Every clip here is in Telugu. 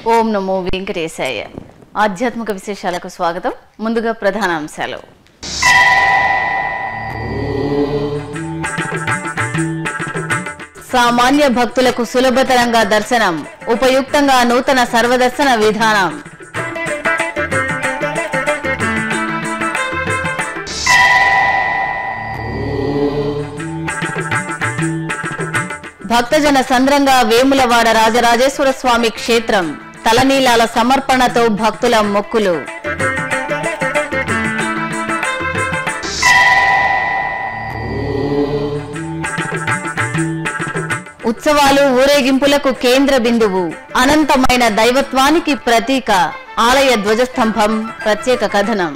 ఓం నమో వెంకటేశాయ ఆధ్యాత్మిక విశేషాలకు స్వాగతం ముందుగా ప్రధాన అంశాలు సామాన్య భక్తులకు సులభతరంగా దర్శనం ఉపయుక్తంగా నూతన సర్వదర్శన విధానం భక్తజన సంద్రంగా వేములవాడ రాజరాజేశ్వర స్వామి క్షేత్రం తలనీలాల సమర్పణతో భక్తుల మొక్కులు ఉత్సవాలు ఊరేగింపులకు కేంద్ర బిందువు అనంతమైన దైవత్వానికి ప్రతీక ఆలయ ధ్వజస్తంభం ప్రత్యేక కథనం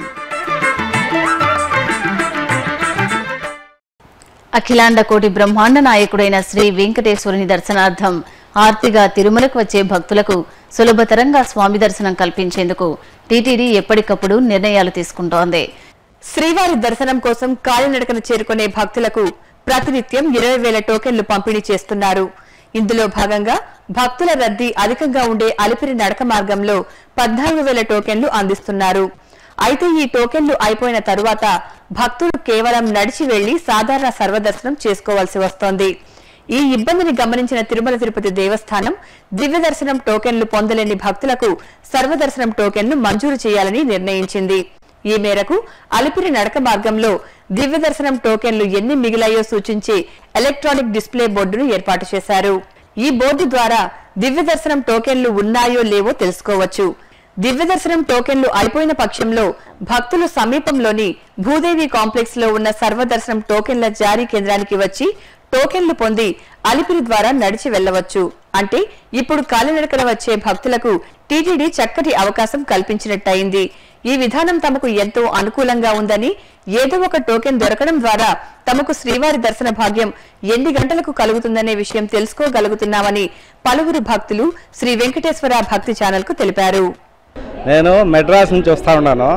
అఖిలాండ కోటి బ్రహ్మాండ నాయకుడైన శ్రీ వెంకటేశ్వరుని దర్శనార్థం ఆర్తిగా తిరుమలకు వచ్చే భక్తులకు సులభతరంగా స్వామి దర్శనం కల్పించేందుకు టీటీడీ ఎప్పటికప్పుడు నిర్ణయాలు తీసుకుంటోంది శ్రీవారి దర్శనం కోసం కాలినడకన చేరుకునే భక్తులకు ప్రతినిత్యం ఇరవై వేల టోకెన్లు పంపిణీ చేస్తున్నారు ఇందులో భాగంగా భక్తుల రద్దీ అధికంగా ఉండే అలిపిరి నడక మార్గంలో పద్నాలుగు వేల టోకెన్లు అందిస్తున్నారు అయితే ఈ టోకెన్లు అయిపోయిన తరువాత భక్తులు కేవలం నడిచి వెళ్లి సాధారణ సర్వదర్శనం చేసుకోవాల్సి వస్తోంది ఈ ఇబ్బందిని గమనించిన తిరుమల తిరుపతి దేవస్థానం దివ్య దర్శనం టోకెన్లు పొందలేని భక్తులకు సర్వదర్శనం టోకెన్లు మంజూరు చేయాలని నిర్ణయించింది ఈ మేరకు అలిపిరి నడక మార్గంలో దివ్య దర్శనం టోకెన్లు ఎన్ని మిగిలాయో సూచించే ఎలక్ట్రానిక్ డిస్ప్లే బోర్డును ఏర్పాటు చేశారు ఈ బోర్డు ద్వారా దివ్య దర్శనం టోకెన్లు ఉన్నాయో లేవో తెలుసుకోవచ్చు దివ్య దర్శనం టోకెన్లు అయిపోయిన పక్షంలో భక్తులు సమీపంలోని భూదేవి కాంప్లెక్స్ లో ఉన్న సర్వదర్శనం టోకెన్ల జారీ కేంద్రానికి వచ్చి టోకెన్లు పొంది అలిపిరి ద్వారా నడిచి వెళ్లవచ్చు అంటే ఇప్పుడు కాలినడకన వచ్చే భక్తులకు టీటీడీ చక్కటి అవకాశం కల్పించినట్టయింది ఈ విధానం తమకు ఎంతో అనుకూలంగా ఉందని ఏదో ఒక టోకెన్ దొరకడం ద్వారా తమకు శ్రీవారి దర్శన భాగ్యం ఎన్ని గంటలకు కలుగుతుందనే విషయం తెలుసుకోగలుగుతున్నామని పలువురు భక్తులు శ్రీ వెంకటేశ్వర భక్తి ఛానల్ కు తెలిపారు నేను మెడ్రాస్ నుంచి వస్తూ ఉన్నాను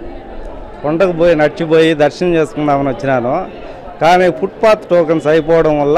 కొండకు పోయి నడిచిపోయి దర్శనం చేసుకుందామని వచ్చినాను కానీ ఫుట్పాత్ టోకెన్స్ అయిపోవడం వల్ల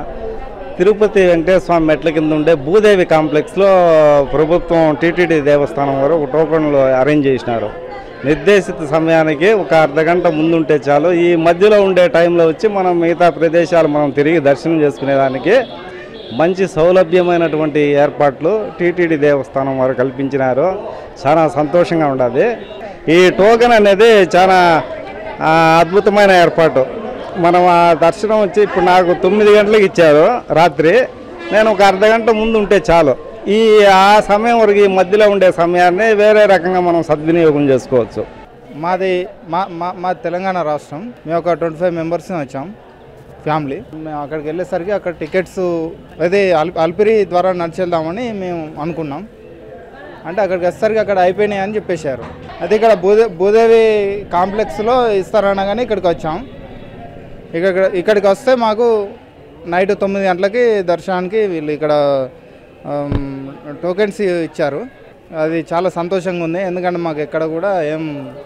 తిరుపతి వెంకటేశ్వర స్వామి మెట్ల కింద ఉండే భూదేవి కాంప్లెక్స్లో ప్రభుత్వం టీటీడీ దేవస్థానం వారు ఒక టోకెన్లు అరేంజ్ చేసినారు నిర్దేశిత సమయానికి ఒక అర్ధ గంట ముందుంటే చాలు ఈ మధ్యలో ఉండే టైంలో వచ్చి మనం మిగతా ప్రదేశాలు మనం తిరిగి దర్శనం చేసుకునేదానికి మంచి సౌలభ్యమైనటువంటి ఏర్పాట్లు టీటీడీ దేవస్థానం వారు కల్పించినారు చాలా సంతోషంగా ఉండదు ఈ టోకెన్ అనేది చాలా ఆ, అద్భుతమైన ఏర్పాటు మనం ఆ దర్శనం వచ్చి ఇప్పుడు నాకు తొమ్మిది గంటలకు ఇచ్చారు రాత్రి నేను ఒక అర్ధ గంట ముందు ఉంటే చాలు ఈ ఆ సమయం వరకు ఈ మధ్యలో ఉండే సమయాన్ని వేరే రకంగా మనం సద్వినియోగం చేసుకోవచ్చు మాది మా మా మా తెలంగాణ రాష్ట్రం మేము ఒక ట్వంటీ ఫైవ్ మెంబర్స్ వచ్చాం ఫ్యామిలీ మేము అక్కడికి వెళ్ళేసరికి అక్కడ టికెట్స్ అదే అల్ అల్పిరి ద్వారా నడిచేద్దామని మేము అనుకున్నాం అంటే అక్కడికి వచ్చేసరికి అక్కడ అయిపోయినాయి అని చెప్పేశారు అయితే ఇక్కడ భూదే భూదేవి కాంప్లెక్స్లో ఇస్తారనగానే ఇక్కడికి వచ్చాం ఇక్కడ ఇక్కడికి వస్తే మాకు నైట్ తొమ్మిది గంటలకి దర్శనానికి వీళ్ళు ఇక్కడ ఆమ్, టోకెన్స్ ఇచ్చారు అది చాలా సంతోషంగా ఉంది ఎందుకంటే మాకు ఎక్కడ కూడా ఏం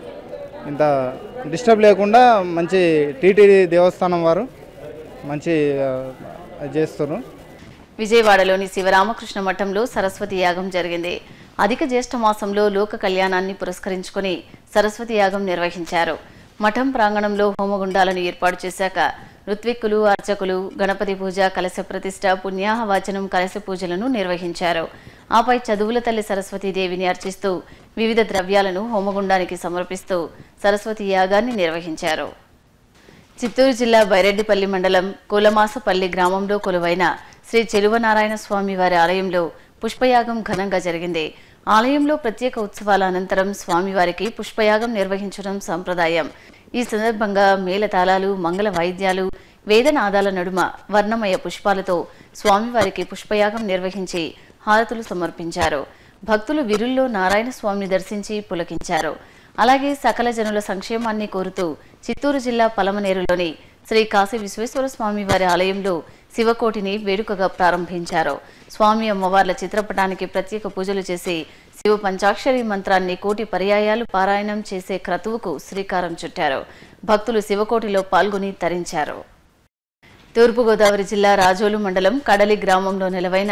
ఇంత డిస్టర్బ్ లేకుండా మంచి టీటీడీ దేవస్థానం వారు మంచి ఆ, చేస్తున్నారు విజయవాడలోని శివరామకృష్ణ మఠంలో సరస్వతి యాగం జరిగింది అధిక జ్యేష్ఠ మాసంలో లోక కళ్యాణాన్ని పురస్కరించుకుని సరస్వతి యాగం నిర్వహించారు మఠం ప్రాంగణంలో హోమగుండాలను ఏర్పాటు చేశాక ఋత్విక్కులు అర్చకులు గణపతి పూజ కలశ ప్రతిష్ట పుణ్యాహవాచనం కలశ పూజలను నిర్వహించారు ఆపై చదువుల తల్లి సరస్వతీదేవిని అర్చిస్తూ వివిధ ద్రవ్యాలను హోమగుండానికి సమర్పిస్తూ సరస్వతి యాగాన్ని నిర్వహించారు చిత్తూరు జిల్లా బైరెడ్డిపల్లి మండలం కులమాసపల్లి గ్రామంలో కొలువైన శ్రీ చెలువనారాయణ స్వామి వారి ఆలయంలో పుష్పయాగం ఘనంగా జరిగింది ఆలయంలో ప్రత్యేక ఉత్సవాల అనంతరం స్వామివారికి పుష్పయాగం నిర్వహించడం సంప్రదాయం ఈ సందర్భంగా మేళతాళాలు మంగళ వాయిద్యాలు వేదనాదాల నడుమ వర్ణమయ పుష్పాలతో స్వామివారికి పుష్పయాగం నిర్వహించి హారతులు సమర్పించారు భక్తులు విరుల్లో నారాయణ స్వామిని దర్శించి పులకించారు అలాగే సకల జనుల సంక్షేమాన్ని కోరుతూ చిత్తూరు జిల్లా పలమనేరులోని శ్రీ కాశీ విశ్వేశ్వర స్వామి వారి ఆలయంలో శివకోటిని వేడుకగా ప్రారంభించారు స్వామి అమ్మవార్ల చిత్రపటానికి ప్రత్యేక పూజలు చేసి శివ పంచాక్షరి మంత్రాన్ని కోటి పర్యాయాలు పారాయణం చేసే క్రతువుకు శ్రీకారం చుట్టారు భక్తులు శివకోటిలో పాల్గొని తరించారు తూర్పుగోదావరి జిల్లా రాజోలు మండలం కడలి గ్రామంలో నెలవైన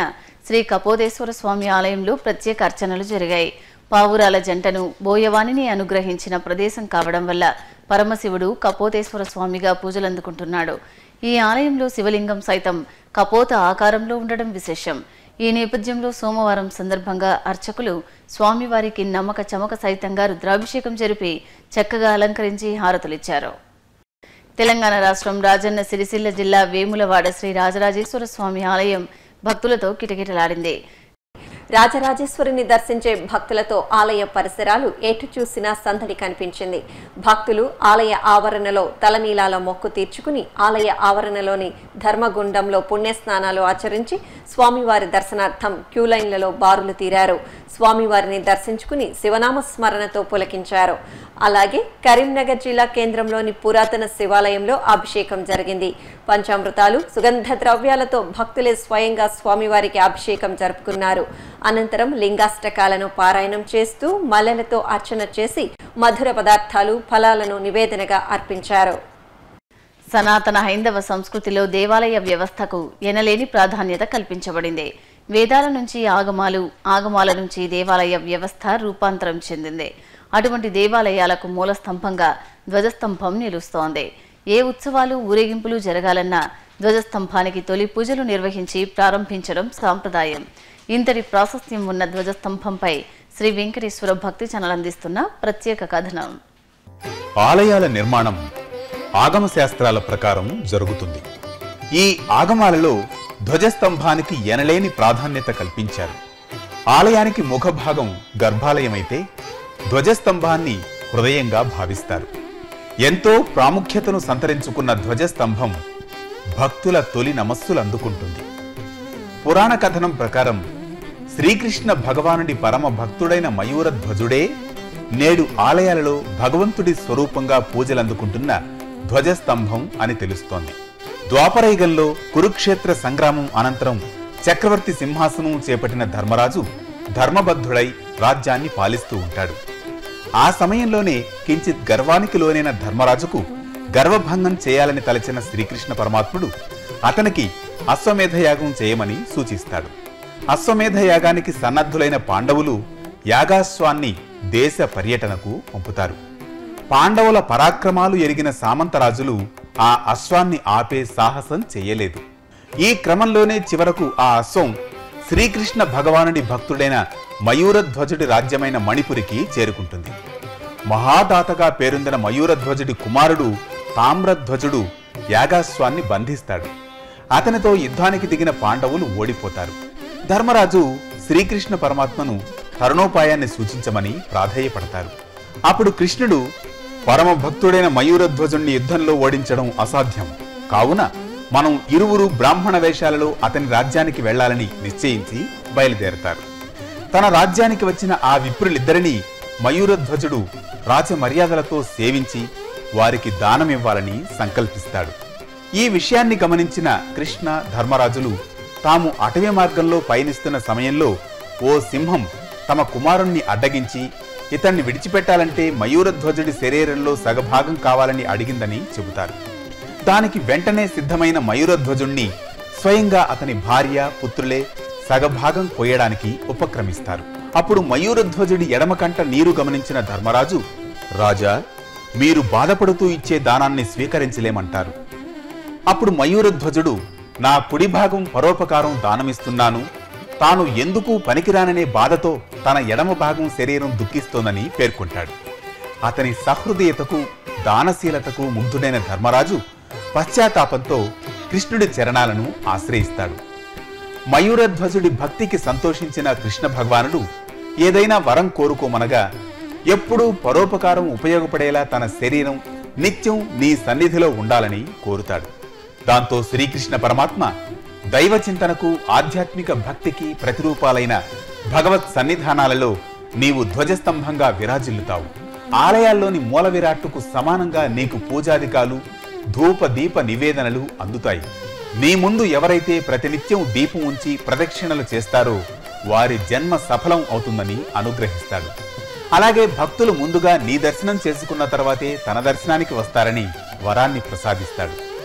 శ్రీ కపోదేశ్వర స్వామి ఆలయంలో ప్రత్యేక అర్చనలు జరిగాయి పావురాల జంటను బోయవాణిని అనుగ్రహించిన ప్రదేశం కావడం వల్ల పరమశివుడు కపోతేశ్వర స్వామిగా పూజలందుకుంటున్నాడు ఈ ఆలయంలో శివలింగం సైతం కపోత ఆకారంలో ఉండడం విశేషం ఈ నేపథ్యంలో సోమవారం సందర్భంగా అర్చకులు స్వామివారికి నమ్మక చమక సహితంగా రుద్రాభిషేకం జరిపి చక్కగా అలంకరించి హారతులిచ్చారు తెలంగాణ రాష్ట్రం రాజన్న సిరిసిల్ల జిల్లా వేములవాడ శ్రీ రాజరాజేశ్వర స్వామి ఆలయం భక్తులతో కిటకిటలాడింది రాజరాజేశ్వరిని దర్శించే భక్తులతో ఆలయ పరిసరాలు ఎటు చూసినా సందడి కనిపించింది భక్తులు ఆలయ ఆవరణలో తలనీలాల మొక్కు తీర్చుకుని ఆలయ ఆవరణలోని ధర్మగుండంలో పుణ్యస్నానాలు ఆచరించి స్వామివారి దర్శనార్థం క్యూ లైన్లలో బారులు తీరారు స్వామివారిని దర్శించుకుని శివనామ స్మరణతో పులకించారు అలాగే కరీంనగర్ జిల్లా కేంద్రంలోని పురాతన శివాలయంలో అభిషేకం జరిగింది పంచామృతాలు సుగంధ ద్రవ్యాలతో భక్తులే స్వయంగా స్వామివారికి అభిషేకం జరుపుకున్నారు అనంతరం లింగాష్టకాలను పారాయణం చేస్తూ మల్లెలతో అర్చన చేసి మధుర పదార్థాలు ఫలాలను నివేదనగా అర్పించారు సనాతన హైందవ సంస్కృతిలో దేవాలయ వ్యవస్థకు ఎనలేని ప్రాధాన్యత కల్పించబడింది వేదాల నుంచి ఆగమాలు ఆగమాల నుంచి దేవాలయ వ్యవస్థ రూపాంతరం చెందింది అటువంటి దేవాలయాలకు మూల స్తంభంగా ధ్వజస్తంభం నిలుస్తోంది ఏ ఉత్సవాలు ఊరేగింపులు జరగాలన్నా ధ్వజస్తంభానికి తొలి పూజలు నిర్వహించి ప్రారంభించడం సాంప్రదాయం ఇంతటి ప్రాశస్త్యం ఉన్న ధ్వజస్తంభంపై శ్రీ వెంకటేశ్వర భక్తి చనలందిస్తున్న ప్రత్యేక కథనం ఆలయాల నిర్మాణం ఆగమ శాస్త్రాల ప్రకారం జరుగుతుంది ఈ ఆగమాలలో ధ్వజస్తంభానికి ఎనలేని ప్రాధాన్యత కల్పించారు ఆలయానికి ముఖభాగం గర్భాలయమైతే ధ్వజస్తంభాన్ని హృదయంగా భావిస్తారు ఎంతో ప్రాముఖ్యతను సంతరించుకున్న ధ్వజస్తంభం భక్తుల తొలి నమస్సులు అందుకుంటుంది పురాణ కథనం ప్రకారం శ్రీకృష్ణ భగవానుడి పరమ భక్తుడైన మయూర ధ్వజుడే నేడు ఆలయాలలో భగవంతుడి స్వరూపంగా పూజలందుకుంటున్న ధ్వజస్తంభం అని తెలుస్తోంది ద్వాపరయుగంలో కురుక్షేత్ర సంగ్రామం అనంతరం చక్రవర్తి సింహాసనం చేపట్టిన ధర్మరాజు ధర్మబద్ధుడై రాజ్యాన్ని పాలిస్తూ ఉంటాడు ఆ సమయంలోనే కించిత్ గర్వానికి లోనైన ధర్మరాజుకు గర్వభంగం చేయాలని తలచిన శ్రీకృష్ణ పరమాత్ముడు అతనికి అశ్వమేధ యాగం చేయమని సూచిస్తాడు అశ్వమేధ యాగానికి సన్నద్ధులైన పాండవులు యాగాశ్వాన్ని దేశ పర్యటనకు పంపుతారు పాండవుల పరాక్రమాలు ఎరిగిన సామంతరాజులు ఆ అశ్వాన్ని ఆపే సాహసం చేయలేదు ఈ క్రమంలోనే చివరకు ఆ అశ్వం శ్రీకృష్ణ భగవానుడి భక్తుడైన మయూరధ్వజుడి రాజ్యమైన మణిపురికి చేరుకుంటుంది మహాదాతగా పేరొందిన మయూరధ్వజుడి కుమారుడు తామ్రధ్వజుడు యాగాశ్వాన్ని బంధిస్తాడు అతనితో యుద్ధానికి దిగిన పాండవులు ఓడిపోతారు ధర్మరాజు శ్రీకృష్ణ పరమాత్మను తరుణోపాయాన్ని సూచించమని ప్రాధేయపడతారు అప్పుడు కృష్ణుడు పరమ భక్తుడైన మయూరధ్వజుణ్ణి యుద్ధంలో ఓడించడం అసాధ్యం కావున మనం ఇరువురు బ్రాహ్మణ వేషాలలో అతని రాజ్యానికి వెళ్లాలని నిశ్చయించి బయలుదేరతారు తన రాజ్యానికి వచ్చిన ఆ విప్రులిద్దరినీ మయూరధ్వజుడు రాజ మర్యాదలతో సేవించి వారికి దానమివ్వాలని సంకల్పిస్తాడు ఈ విషయాన్ని గమనించిన కృష్ణ ధర్మరాజులు తాము అటవీ మార్గంలో పయనిస్తున్న సమయంలో ఓ సింహం తమ కుమారుణ్ణి అడ్డగించి ఇతన్ని విడిచిపెట్టాలంటే మయూరధ్వజుడి శరీరంలో సగభాగం కావాలని అడిగిందని చెబుతారు దానికి వెంటనే సిద్ధమైన మయూరధ్వజుణ్ణి స్వయంగా అతని భార్య పుత్రులే సగభాగం కోయడానికి ఉపక్రమిస్తారు అప్పుడు మయూరధ్వజుడి ఎడమ కంట నీరు గమనించిన ధర్మరాజు రాజా మీరు బాధపడుతూ ఇచ్చే దానాన్ని స్వీకరించలేమంటారు అప్పుడు మయూరధ్వజుడు నా కుడి భాగం పరోపకారం దానమిస్తున్నాను తాను ఎందుకు పనికిరాననే బాధతో తన ఎడమ భాగం శరీరం దుఃఖిస్తోందని పేర్కొంటాడు అతని సహృదయతకు దానశీలతకు ముగ్ధుడైన ధర్మరాజు పశ్చాత్తాపంతో కృష్ణుడి చరణాలను ఆశ్రయిస్తాడు మయూరధ్వజుడి భక్తికి సంతోషించిన కృష్ణ భగవానుడు ఏదైనా వరం కోరుకోమనగా ఎప్పుడూ పరోపకారం ఉపయోగపడేలా తన శరీరం నిత్యం నీ సన్నిధిలో ఉండాలని కోరుతాడు దాంతో శ్రీకృష్ణ పరమాత్మ దైవ చింతనకు ఆధ్యాత్మిక భక్తికి ప్రతిరూపాలైన భగవత్ సన్నిధానాలలో నీవు ధ్వజస్తంభంగా విరాజిల్లుతావు ఆలయాల్లోని మూల విరాట్టుకు సమానంగా నీకు పూజాధికాలు ధూప దీప నివేదనలు అందుతాయి నీ ముందు ఎవరైతే ప్రతినిత్యం దీపం ఉంచి ప్రదక్షిణలు చేస్తారో వారి జన్మ సఫలం అవుతుందని అనుగ్రహిస్తాడు అలాగే భక్తులు ముందుగా నీ దర్శనం చేసుకున్న తర్వాతే తన దర్శనానికి వస్తారని వరాన్ని ప్రసాదిస్తాడు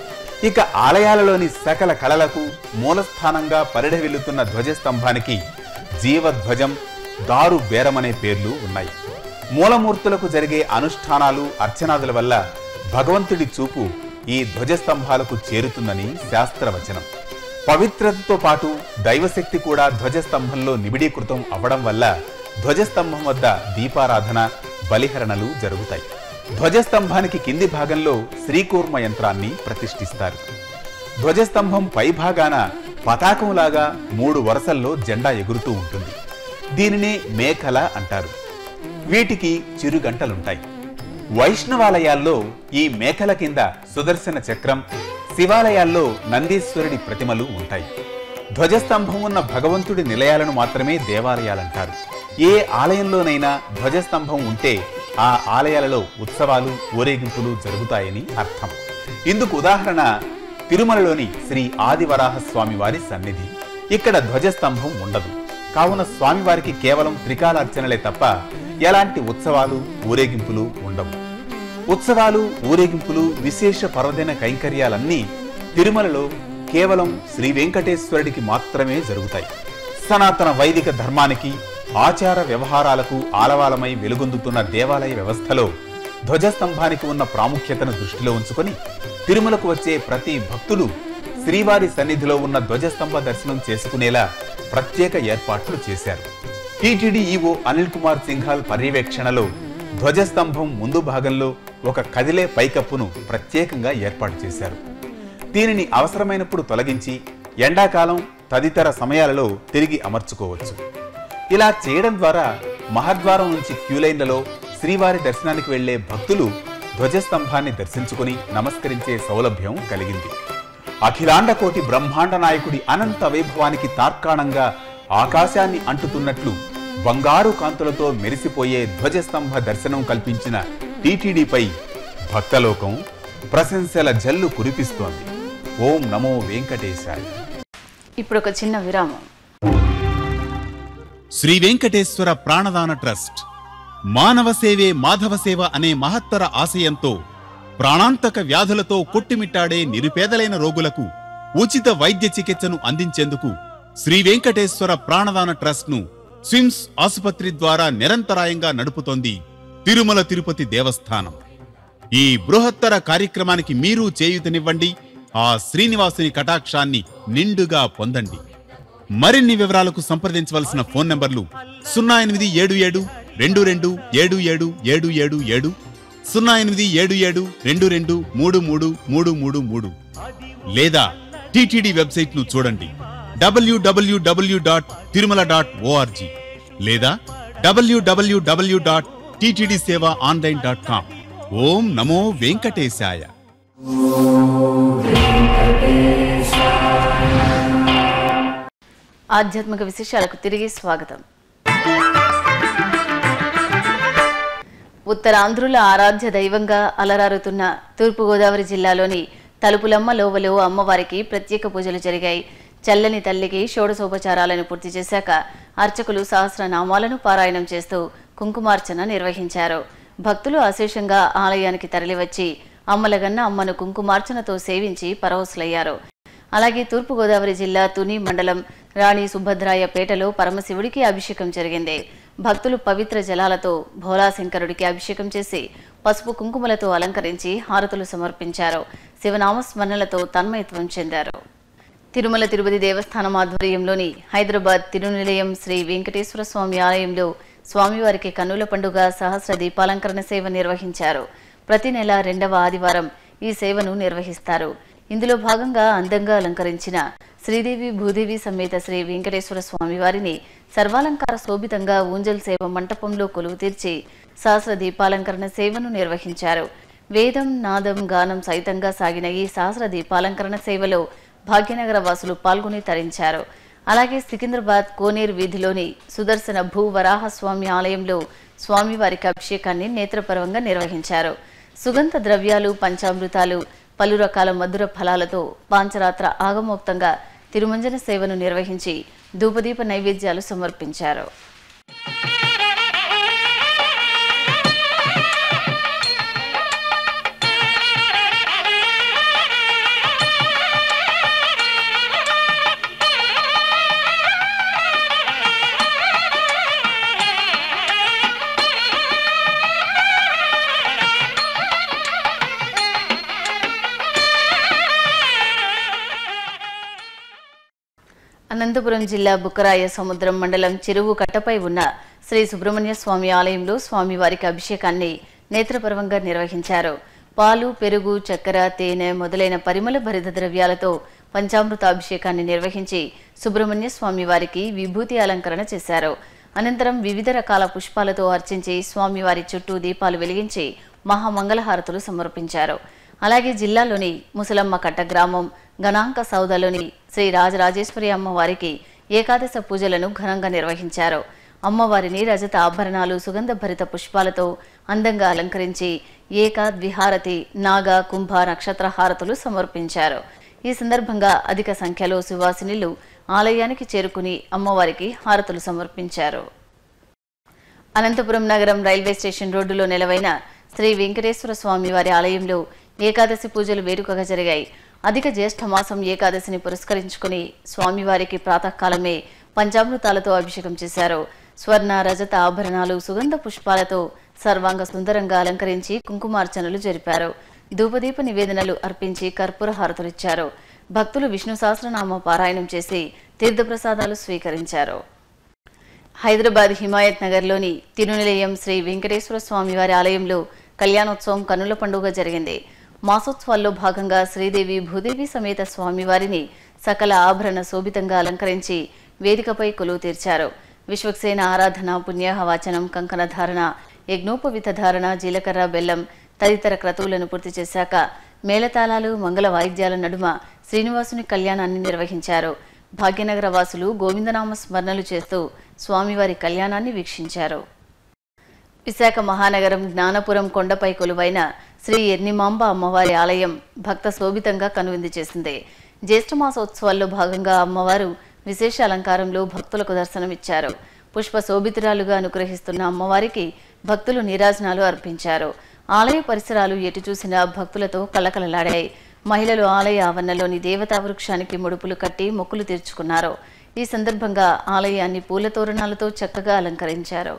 ఇక ఆలయాలలోని సకల కళలకు మూలస్థానంగా పరిఢవిల్లుతున్న ధ్వజస్తంభానికి జీవధ్వజం దారు బేరమనే పేర్లు ఉన్నాయి మూలమూర్తులకు జరిగే అనుష్ఠానాలు అర్చనాదుల వల్ల భగవంతుడి చూపు ఈ ధ్వజస్తంభాలకు చేరుతుందని శాస్త్రవచనం పవిత్రతతో పాటు దైవశక్తి కూడా ధ్వజస్తంభంలో నిబిడీకృతం అవ్వడం వల్ల ధ్వజస్తంభం వద్ద దీపారాధన బలిహరణలు జరుగుతాయి ధ్వజస్తంభానికి కింది భాగంలో శ్రీకూర్మ యంత్రాన్ని ప్రతిష్ఠిస్తారు ధ్వజస్తంభం పై భాగాన పతాకంలాగా మూడు వరుసల్లో జెండా ఎగురుతూ ఉంటుంది దీనినే మేఖల అంటారు వీటికి చిరుగంటలుంటాయి వైష్ణవాలయాల్లో ఈ మేకల కింద సుదర్శన చక్రం శివాలయాల్లో నందీశ్వరుడి ప్రతిమలు ఉంటాయి ధ్వజస్తంభం ఉన్న భగవంతుడి నిలయాలను మాత్రమే దేవాలయాలంటారు ఏ ఆలయంలోనైనా ధ్వజస్తంభం ఉంటే ఆ ఆలయాలలో ఉత్సవాలు ఊరేగింపులు జరుగుతాయని అర్థం ఇందుకు ఉదాహరణ తిరుమలలోని శ్రీ ఆదివరాహ స్వామి వారి సన్నిధి ఇక్కడ ధ్వజస్తంభం ఉండదు కావున స్వామివారికి కేవలం త్రికాలార్చనలే తప్ప ఎలాంటి ఉత్సవాలు ఊరేగింపులు ఉండవు ఉత్సవాలు ఊరేగింపులు విశేష పర్వదిన కైంకర్యాలన్నీ తిరుమలలో కేవలం శ్రీ వెంకటేశ్వరుడికి మాత్రమే జరుగుతాయి సనాతన వైదిక ధర్మానికి ఆచార వ్యవహారాలకు ఆలవాలమై వెలుగొందుతున్న దేవాలయ వ్యవస్థలో ధ్వజస్తంభానికి ఉన్న ప్రాముఖ్యతను దృష్టిలో ఉంచుకొని తిరుమలకు వచ్చే ప్రతి భక్తులు శ్రీవారి సన్నిధిలో ఉన్న ధ్వజస్తంభ దర్శనం చేసుకునేలా ప్రత్యేక ఏర్పాట్లు చేశారు టీటీడీ ఈవో అనిల్ కుమార్ సింఘాల్ పర్యవేక్షణలో ధ్వజస్తంభం ముందు భాగంలో ఒక కదిలే పైకప్పును ప్రత్యేకంగా ఏర్పాటు చేశారు దీనిని అవసరమైనప్పుడు తొలగించి ఎండాకాలం తదితర సమయాలలో తిరిగి అమర్చుకోవచ్చు ఇలా చేయడం ద్వారా మహద్వారం నుంచి క్యూలైన్లలో శ్రీవారి దర్శనానికి వెళ్లే భక్తులు ధ్వజస్తంభాన్ని దర్శించుకుని నమస్కరించే సౌలభ్యం కలిగింది అఖిలాండ కోటి బ్రహ్మాండ నాయకుడి అనంత వైభవానికి తార్కాణంగా ఆకాశాన్ని అంటుతున్నట్లు బంగారు కాంతులతో మెరిసిపోయే ధ్వజస్తంభ దర్శనం కల్పించిన టీటీడీపై భక్తలోకం ప్రశంసల జల్లు కురిపిస్తోంది ఓం నమో వెంకటేశాయ ఇప్పుడు ఒక చిన్న విరామం శ్రీ వెంకటేశ్వర ప్రాణదాన ట్రస్ట్ మానవ సేవే మాధవ సేవ అనే మహత్తర ఆశయంతో ప్రాణాంతక వ్యాధులతో కొట్టుమిట్టాడే నిరుపేదలైన రోగులకు ఉచిత వైద్య చికిత్సను అందించేందుకు శ్రీ వెంకటేశ్వర ప్రాణదాన ట్రస్ట్ ను స్విమ్స్ ఆసుపత్రి ద్వారా నిరంతరాయంగా నడుపుతోంది తిరుమల తిరుపతి దేవస్థానం ఈ బృహత్తర కార్యక్రమానికి మీరు చేయూతనివ్వండి ఆ శ్రీనివాసుని కటాక్షాన్ని నిండుగా పొందండి మరిన్ని వివరాలకు సంప్రదించవలసిన ఫోన్ నంబర్లు సున్నా ఎనిమిది ఏడు ఏడు రెండు రెండు ఏడు ఏడు ఏడు ఏడు ఏడు సున్నా ఎనిమిది ఏడు ఏడు రెండు రెండు మూడు మూడు మూడు మూడు మూడు లేదా టిటిడి వెబ్సైట్ ను చూడండి W W W dot Tirumala dot O R G లేదా W W W dot TTD seva online dot com ఓం నమో వెంకటేశాయ ఆధ్యాత్మిక విశేషాలకు తిరిగి స్వాగతం ఉత్తరాంధ్రుల ఆరాధ్య దైవంగా అలరారుతున్న తూర్పుగోదావరి జిల్లాలోని తలుపులమ్మ లోవలో అమ్మవారికి ప్రత్యేక పూజలు జరిగాయి చల్లని తల్లికి షోడశోపచారాలను పూర్తి చేశాక అర్చకులు సహస్రనామాలను పారాయణం చేస్తూ కుంకుమార్చన నిర్వహించారు భక్తులు అశేషంగా ఆలయానికి తరలివచ్చి అమ్మలగన్న అమ్మను కుంకుమార్చనతో సేవించి పరవశులయ్యారు అలాగే తూర్పుగోదావరి జిల్లా తుని మండలం రాణి సుభద్రాయపేటలో పరమశివుడికి అభిషేకం జరిగింది భక్తులు పవిత్ర జలాలతో భోలాశంకరుడికి అభిషేకం చేసి పసుపు కుంకుమలతో అలంకరించి హారతులు సమర్పించారు శివనామ స్మరణలతో తన్మయత్వం చెందారు తిరుమల తిరుపతి దేవస్థానం ఆధ్వర్యంలోని హైదరాబాద్ తిరునిలయం శ్రీ వెంకటేశ్వర స్వామి ఆలయంలో స్వామివారికి కన్నుల పండుగ సహస్ర దీపాలంకరణ సేవ నిర్వహించారు ప్రతి నెల రెండవ ఆదివారం ఈ సేవను నిర్వహిస్తారు ఇందులో భాగంగా అందంగా అలంకరించిన శ్రీదేవి భూదేవి సమేత శ్రీ వెంకటేశ్వర స్వామి వారిని సర్వాలంకార శోభితంగా ఊంజల్ సేవ మంటపంలో కొలువు తీర్చి సహస్ర దీపాలంకరణ సేవను నిర్వహించారు వేదం నాదం గానం సైతంగా సాగిన ఈ సహస్ర దీపాలంకరణ సేవలో భాగ్యనగర వాసులు పాల్గొని తరించారు అలాగే సికింద్రాబాద్ కోనేరు వీధిలోని సుదర్శన భూ వరాహస్వామి ఆలయంలో స్వామివారికి అభిషేకాన్ని నేత్రపర్వంగా నిర్వహించారు సుగంధ ద్రవ్యాలు పంచామృతాలు పలు రకాల మధుర ఫలాలతో పాంచరాత్ర ఆగమోక్తంగా తిరుమంజన సేవను నిర్వహించి ధూపదీప నైవేద్యాలు సమర్పించారు అనంతపురం జిల్లా బుక్కరాయ సముద్రం మండలం చెరువు కట్టపై ఉన్న శ్రీ సుబ్రహ్మణ్య స్వామి ఆలయంలో స్వామివారికి అభిషేకాన్ని నేత్రపర్వంగా నిర్వహించారు పాలు పెరుగు చక్కెర తేనె మొదలైన పరిమళ భరిత ద్రవ్యాలతో పంచామృత అభిషేకాన్ని నిర్వహించి సుబ్రహ్మణ్య స్వామి వారికి విభూతి అలంకరణ చేశారు అనంతరం వివిధ రకాల పుష్పాలతో అర్చించి స్వామివారి చుట్టూ దీపాలు వెలిగించి మహామంగళహారతులు సమర్పించారు అలాగే జిల్లాలోని ముసలమ్మ కట్ట గ్రామం గణాంక సౌదలోని శ్రీ రాజరాజేశ్వరి అమ్మవారికి ఏకాదశ పూజలను ఘనంగా నిర్వహించారు అమ్మవారిని రజత ఆభరణాలు సుగంధ భరిత పుష్పాలతో అందంగా అలంకరించి ఏక ద్విహారతి నాగ కుంభ నక్షత్ర హారతులు సమర్పించారు ఈ సందర్భంగా అధిక సంఖ్యలో సువాసినులు ఆలయానికి చేరుకుని అమ్మవారికి హారతులు సమర్పించారు అనంతపురం నగరం రైల్వే స్టేషన్ రోడ్డులో నెలవైన శ్రీ వెంకటేశ్వర స్వామి వారి ఆలయంలో ఏకాదశి పూజలు వేడుకగా జరిగాయి అధిక జ్యేష్ఠ మాసం ఏకాదశిని పురస్కరించుకుని స్వామివారికి ప్రాతకాలమే పంచామృతాలతో అభిషేకం చేశారు స్వర్ణ రజత ఆభరణాలు సుగంధ పుష్పాలతో సర్వాంగ సుందరంగా అలంకరించి కుంకుమార్చనలు జరిపారు ధూపదీప నివేదనలు అర్పించి కర్పూర హారతులిచ్చారు భక్తులు విష్ణు సహస్రనామ పారాయణం చేసి తీర్థప్రసాదాలు స్వీకరించారు హైదరాబాద్ హిమాయత్ నగర్లోని తిరునిలయం శ్రీ వెంకటేశ్వర స్వామి వారి ఆలయంలో కళ్యాణోత్సవం కన్నుల పండుగ జరిగింది మాసోత్సవాల్లో భాగంగా శ్రీదేవి భూదేవి సమేత స్వామివారిని సకల ఆభరణ శోభితంగా అలంకరించి వేదికపై కొలువు తీర్చారు విశ్వక్సేన ఆరాధన పుణ్యాహవాచనం కంకణ ధారణ యజ్ఞోపవిత ధారణ జీలకర్ర బెల్లం తదితర క్రతువులను పూర్తి చేశాక మేళతాళాలు మంగళ వాయిద్యాల నడుమ శ్రీనివాసుని కళ్యాణాన్ని నిర్వహించారు భాగ్యనగర వాసులు గోవిందనామ స్మరణలు చేస్తూ స్వామివారి కళ్యాణాన్ని వీక్షించారు విశాఖ మహానగరం జ్ఞానపురం కొండపై కొలువైన శ్రీ ఎర్నిమాంబ అమ్మవారి ఆలయం భక్త శోభితంగా కనువిందు చేసింది జ్యేష్ఠమాసోత్సవాల్లో భాగంగా అమ్మవారు విశేష అలంకారంలో భక్తులకు దర్శనమిచ్చారు పుష్ప శోభితురాలుగా అనుగ్రహిస్తున్న అమ్మవారికి భక్తులు నీరాజనాలు అర్పించారు ఆలయ పరిసరాలు ఎటు చూసినా భక్తులతో కలకలలాడాయి మహిళలు ఆలయ ఆవరణలోని దేవతా వృక్షానికి ముడుపులు కట్టి మొక్కులు తీర్చుకున్నారు ఈ సందర్భంగా ఆలయాన్ని పూల తోరణాలతో చక్కగా అలంకరించారు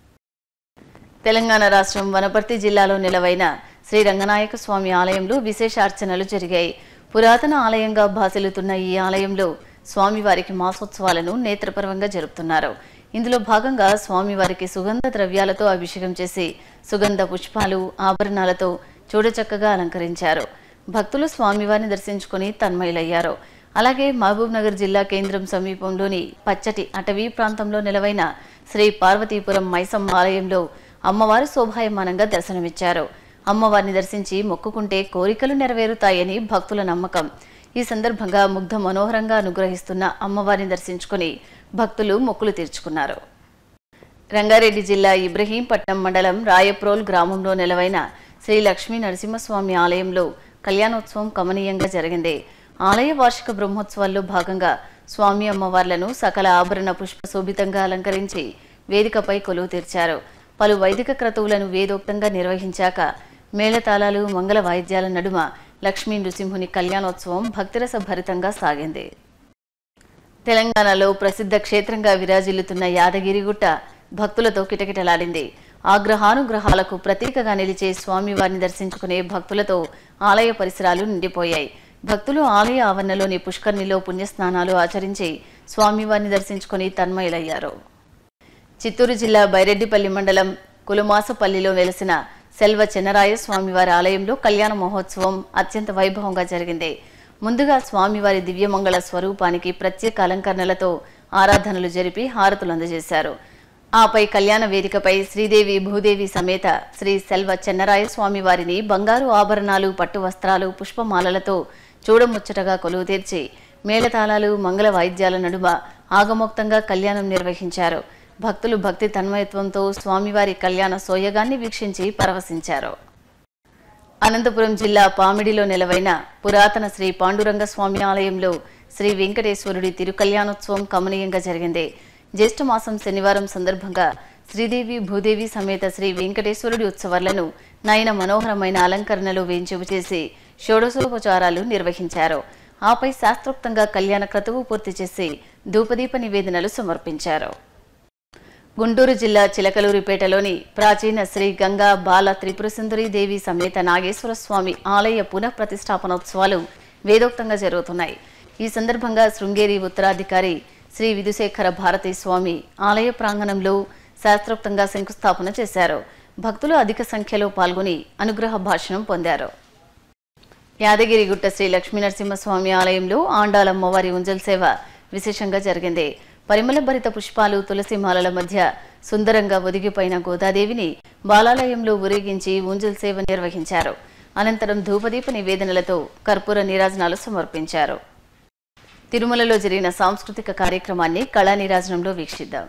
తెలంగాణ రాష్ట్రం వనపర్తి జిల్లాలో నిలవైన శ్రీ రంగనాయక స్వామి ఆలయంలో విశేష అర్చనలు జరిగాయి పురాతన ఆలయంగా భాసిల్లుతున్న ఈ ఆలయంలో స్వామివారికి మాసోత్సవాలను నేత్రపర్వంగా జరుపుతున్నారు ఇందులో భాగంగా స్వామివారికి సుగంధ ద్రవ్యాలతో అభిషేకం చేసి సుగంధ పుష్పాలు ఆభరణాలతో చూడచక్కగా అలంకరించారు భక్తులు స్వామివారిని దర్శించుకుని తన్మయులయ్యారు అలాగే మహబూబ్ నగర్ జిల్లా కేంద్రం సమీపంలోని పచ్చటి అటవీ ప్రాంతంలో నిలవైన శ్రీ పార్వతీపురం మైసమ్మ ఆలయంలో అమ్మవారు శోభాయమానంగా దర్శనమిచ్చారు అమ్మవారిని దర్శించి మొక్కుకుంటే కోరికలు నెరవేరుతాయని భక్తుల నమ్మకం ఈ సందర్భంగా ముగ్ధ మనోహరంగా అనుగ్రహిస్తున్న అమ్మవారిని దర్శించుకుని భక్తులు మొక్కులు తీర్చుకున్నారు రంగారెడ్డి జిల్లా ఇబ్రహీంపట్నం మండలం రాయప్రోల్ గ్రామంలో నెలవైన శ్రీ లక్ష్మీ నరసింహస్వామి ఆలయంలో కళ్యాణోత్సవం కమనీయంగా జరిగింది ఆలయ వార్షిక బ్రహ్మోత్సవాల్లో భాగంగా స్వామి అమ్మవార్లను సకల ఆభరణ పుష్ప శోభితంగా అలంకరించి వేదికపై కొలువు తీర్చారు పలు వైదిక క్రతువులను వేదోక్తంగా నిర్వహించాక మేళతాళాలు మంగళ వాయిద్యాల నడుమ లక్ష్మీ నృసింహుని కళ్యాణోత్సవం భక్తిరస భరితంగా సాగింది తెలంగాణలో ప్రసిద్ధ క్షేత్రంగా విరాజిల్లుతున్న యాదగిరిగుట్ట భక్తులతో కిటకిటలాడింది ఆగ్రహానుగ్రహాలకు ప్రతీకగా నిలిచే స్వామివారిని దర్శించుకునే భక్తులతో ఆలయ పరిసరాలు నిండిపోయాయి భక్తులు ఆలయ ఆవరణలోని పుష్కర్ణిలో పుణ్యస్నానాలు ఆచరించి స్వామివారిని దర్శించుకుని తన్మయులయ్యారు చిత్తూరు జిల్లా బైరెడ్డిపల్లి మండలం కులుమాసపల్లిలో వెలసిన సెల్వ చెన్నరాయ స్వామివారి ఆలయంలో కళ్యాణ మహోత్సవం అత్యంత వైభవంగా జరిగింది ముందుగా స్వామివారి దివ్యమంగళ స్వరూపానికి ప్రత్యేక అలంకరణలతో ఆరాధనలు జరిపి హారతులు అందజేశారు ఆపై కళ్యాణ వేదికపై శ్రీదేవి భూదేవి సమేత శ్రీ సెల్వ చెన్నరాయ స్వామి వారిని బంగారు ఆభరణాలు పట్టు వస్త్రాలు పుష్పమాలలతో చూడముచ్చటగా కొలువు తీర్చి మేళతాళాలు మంగళ వాయిద్యాల నడుమ ఆగమోక్తంగా కళ్యాణం నిర్వహించారు భక్తులు భక్తి తన్మయత్వంతో స్వామివారి కళ్యాణ సోయగాన్ని వీక్షించి పరవశించారు అనంతపురం జిల్లా పామిడిలో నెలవైన పురాతన శ్రీ పాండురంగ స్వామి ఆలయంలో శ్రీ వెంకటేశ్వరుడి తిరుకల్యాణోత్సవం కమనీయంగా జరిగింది జ్యేష్ఠ మాసం శనివారం సందర్భంగా శ్రీదేవి భూదేవి సమేత శ్రీ వెంకటేశ్వరుడి ఉత్సవాలను నయన మనోహరమైన అలంకరణలో వేంచేపు చేసి షోడశోపచారాలు నిర్వహించారు ఆపై శాస్త్రోక్తంగా కళ్యాణ క్రతువు పూర్తి చేసి ధూపదీప నివేదనలు సమర్పించారు గుంటూరు జిల్లా చిలకలూరిపేటలోని ప్రాచీన శ్రీ గంగా బాల త్రిపురసుందరి దేవి సమేత నాగేశ్వర స్వామి ఆలయ పునః ప్రతిష్టాపనోత్సవాలు వేదోక్తంగా జరుగుతున్నాయి ఈ సందర్భంగా శృంగేరి ఉత్తరాధికారి శ్రీ విధుశేఖర భారతీ స్వామి ఆలయ ప్రాంగణంలో శాస్త్రోక్తంగా శంకుస్థాపన చేశారు భక్తులు అధిక సంఖ్యలో పాల్గొని అనుగ్రహ భాషణం పొందారు యాదగిరిగుట్ట శ్రీ లక్ష్మీ నరసింహస్వామి ఆలయంలో ఆండాలమ్మవారి ఉంజల్ సేవ విశేషంగా జరిగింది పరిమళ భరిత పుష్పాలు తులసి మాలల మధ్య సుందరంగా ఒదిగిపోయిన గోదాదేవిని బాలాలయంలో ఊరేగించి ఉంజల్ సేవ నిర్వహించారు అనంతరం ధూపదీప నివేదనలతో కర్పూర నీరాజనాలు సమర్పించారు తిరుమలలో జరిగిన సాంస్కృతిక కార్యక్రమాన్ని కళా నీరాజనంలో వీక్షిద్దాం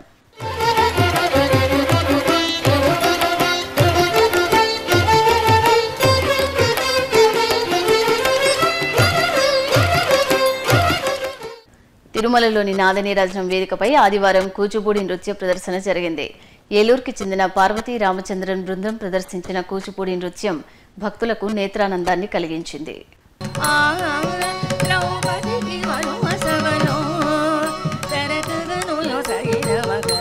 తిరుమలలోని నాదనీరాజనం వేదికపై ఆదివారం కూచిపూడి నృత్య ప్రదర్శన జరిగింది ఏలూరుకి చెందిన పార్వతీ రామచంద్రన్ బృందం ప్రదర్శించిన కూచిపూడి నృత్యం భక్తులకు నేత్రానందాన్ని కలిగించింది ద్రౌపదికి వనవాసవనో తరతగనులో సైరవగా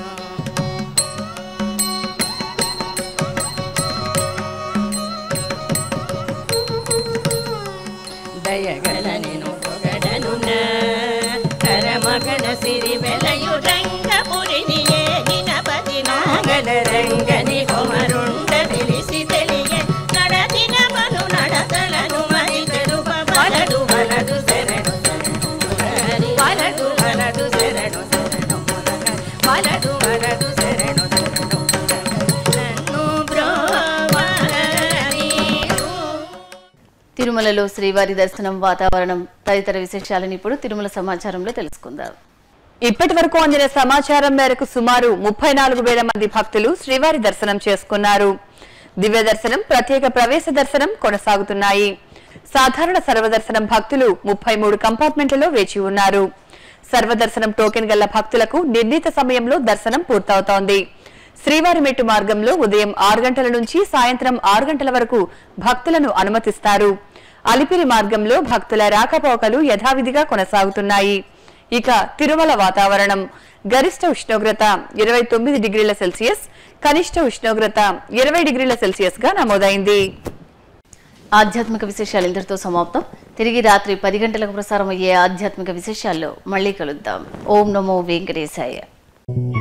దయగల నేను పొగడనున కరమగణ సిరి వెలయు రంగపురిని ఏగిన పది నాగల రంగని కొమరుండ తెలిసి తెలియ నడచిన పలు నడతలను మరి తెలుప వలడు వలడు శరణు శరణు వలడు వలడు శరణు శరణు వలడు వలడు శరణు శరణు నన్ను బ్రోవరి తిరుమలలో శ్రీవారి దర్శనం వాతావరణం తదితర విశేషాలను ఇప్పుడు తిరుమల సమాచారంలో తెలుసుకుందాం ఇప్పటి వరకు అందిన సమాచారం మేరకు సుమారు ముప్పై నాలుగు వేల మంది భక్తులు శ్రీవారి దర్శనం చేసుకున్నారు దివ్య దర్శనం ప్రత్యేక ప్రవేశ దర్శనం కొనసాగుతున్నాయి సాధారణ సర్వదర్శనం భక్తులు ముప్పై మూడు కంపార్ట్మెంట్లలో వేచి ఉన్నారు సర్వదర్శనం టోకెన్ గల భక్తులకు నిర్ణీత సమయంలో దర్శనం పూర్తవుతోంది శ్రీవారి మెట్టు మార్గంలో ఉదయం ఆరు గంటల నుంచి సాయంత్రం ఆరు గంటల వరకు భక్తులను అనుమతిస్తారు అలిపిరి మార్గంలో భక్తుల రాకపోకలు యథావిధిగా కొనసాగుతున్నాయి ఇక తిరుమల వాతావరణం గరిష్ట ఉష్ణోగ్రత ఇరవై తొమ్మిది డిగ్రీల సెల్సియస్ కనిష్ట ఉష్ణోగ్రత ఇరవై డిగ్రీల సెల్సియస్ గా నమోదైంది ఆధ్యాత్మిక విశేషాలు ఇంతటితో సమాప్తం తిరిగి రాత్రి పది గంటలకు ప్రసారం అయ్యే ఆధ్యాత్మిక విశేషాల్లో మళ్ళీ కలుద్దాం ఓం నమో వెంకటేశాయ